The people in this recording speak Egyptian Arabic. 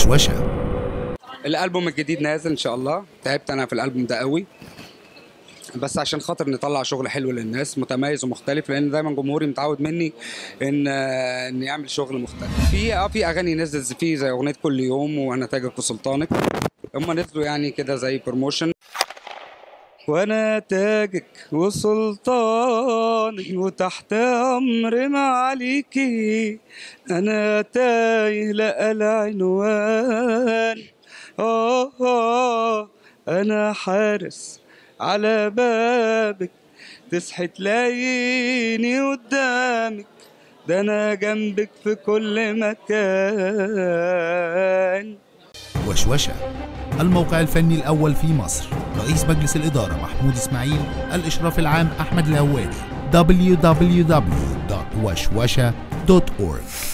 وشوشة الالبوم الجديد نازل ان شاء الله تعبت انا في الالبوم ده قوي بس عشان خاطر نطلع شغل حلو للناس متميز ومختلف لان دايما جمهوري متعود مني ان ان يعمل شغل مختلف في اه في اغاني نزلت فيه زي اغنيه كل يوم وانا تاجك وسلطانك هم نزلوا يعني كده زي بروموشن وانا تاجك وسلطانك وتحت امر معاليكي انا تايه لا العنوان آه آه أنا حارس على بابك تصحي تلاقيني قدامك ده أنا جنبك في كل مكان وشوشة الموقع الفني الأول في مصر رئيس مجلس الإدارة محمود إسماعيل الإشراف العام أحمد الهوادي www.وشوشة.org